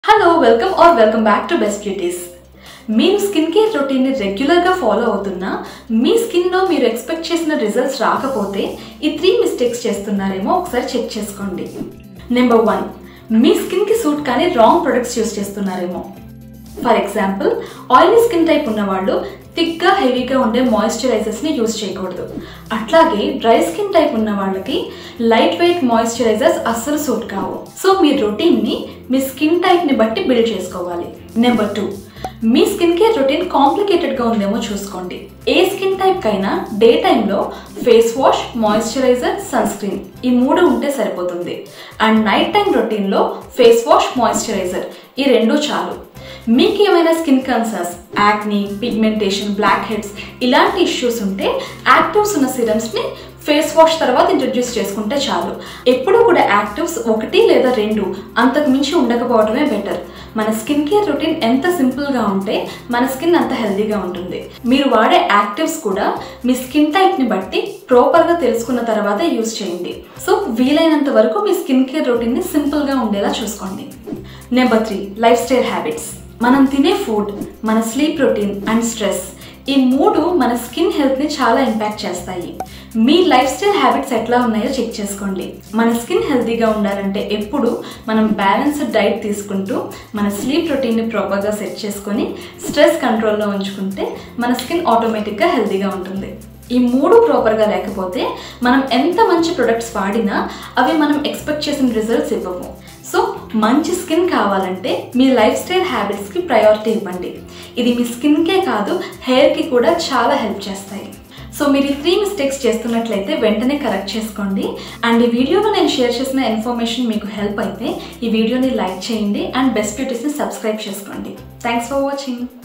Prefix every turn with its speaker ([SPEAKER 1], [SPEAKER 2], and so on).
[SPEAKER 1] hello welcome or welcome back to best beauties మీరు skin care రొటీన్ని రెగ్యులర్గా follow అవుతున్నా మీ స్కిన్లో మీరు ఎక్స్పెక్ట్ చేసిన రిజల్ట్స్ రాకపోతే ఈ త్రీ మిస్టేక్స్ చేస్తున్నారేమో ఒకసారి చెక్ చేసుకోండి నెంబర్ వన్ మీ స్కిన్కి సూట్ కానీ రాంగ్ ప్రొడక్ట్స్ యూస్ చేస్తున్నారేమో for example oily skin type ఉన్నవాళ్ళు థిక్గా హెవీగా ఉండే మాయిశ్చరైజర్స్ని యూజ్ చేయకూడదు అట్లాగే డ్రై స్కిన్ టైప్ ఉన్న వాళ్ళకి లైట్ వెయిట్ మాయిశ్చరైజర్స్ అస్సలు సూట్ కావు సో మీ రొటీన్ని మీ స్కిన్ టైప్ని బట్టి బిల్డ్ చేసుకోవాలి నెంబర్ టూ మీ స్కిన్ కేర్ రొటీన్ కాంప్లికేటెడ్గా ఉందేమో చూసుకోండి ఏ స్కిన్ టైప్ కైనా డే టైంలో face wash moisturiser sunscreen ఈ మూడు ఉంటే సరిపోతుంది అండ్ నైట్ టైం రొటీన్లో ఫేస్ వాష్ మాయిశ్చరైజర్ ఈ రెండు చాలు మీకు ఏమైనా skin concerns acne pigmentation blackheads ఇలాంటి ఇష్యూస్ ఉంటే యాక్టివ్స్ ఉన్న సిరమ్స్ని ఫేస్ వాష్ తర్వాత ఇంట్రడ్యూస్ చేసుకుంటే చాలు ఎప్పుడూ కూడా యాక్టివ్స్ ఒకటి లేదా రెండు అంతకు మించి ఉండకపోవడమే బెటర్ మన స్కిన్ కేర్ రొటీన్ ఎంత సింపుల్గా ఉంటే మన స్కిన్ అంత హెల్దీగా ఉంటుంది మీరు వాడే యాక్టివ్స్ కూడా మీ స్కిన్ టైప్ని బట్టి ప్రాపర్గా తెలుసుకున్న తర్వాత యూస్ చేయండి సో వీలైనంత వరకు మీ స్కిన్ కేర్ రొటీన్ని సింపుల్గా ఉండేలా చూసుకోండి number three lifestyle habits మనం తినే ఫుడ్ మన స్లీప్ రొటీన్ అండ్ స్ట్రెస్ ఈ మూడు మన స్కిన్ హెల్త్ని చాలా ఇంపాక్ట్ చేస్తాయి మీ లైఫ్ స్టైల్ హ్యాబిట్స్ ఎట్లా ఉన్నాయో చెక్ చేసుకోండి మన స్కిన్ హెల్తీగా ఉండాలంటే ఎప్పుడు మనం బ్యాలెన్స్డ్ డైట్ తీసుకుంటూ మన స్లీప్ రొటీన్ని ప్రాపర్గా సెట్ చేసుకొని స్ట్రెస్ కంట్రోల్లో ఉంచుకుంటే మన స్కిన్ ఆటోమేటిక్గా హెల్తీగా ఉంటుంది ఈ మూడు ప్రాపర్గా లేకపోతే మనం ఎంత మంచి ప్రొడక్ట్స్ వాడినా అవి మనం ఎక్స్పెక్ట్ చేసిన రిజల్ట్స్ ఇవ్వము సో మంచి స్కిన్ కావాలంటే మీ లైఫ్ స్టైల్ హ్యాబిట్స్కి ప్రయారిటీ ఇవ్వండి ఇది మీ స్కిన్కే కాదు హెయిర్కి కూడా చాలా హెల్ప్ చేస్తాయి సో మీరు ఈ త్రీ మిస్టేక్స్ చేస్తున్నట్లయితే వెంటనే కరెక్ట్ చేసుకోండి అండ్ ఈ వీడియోలో నేను షేర్ చేసిన ఇన్ఫర్మేషన్ మీకు హెల్ప్ అయితే ఈ వీడియోని లైక్ చేయండి అండ్ బెస్ట్ బ్యూటీస్ని సబ్స్క్రైబ్ చేసుకోండి థ్యాంక్స్ ఫర్ వాచింగ్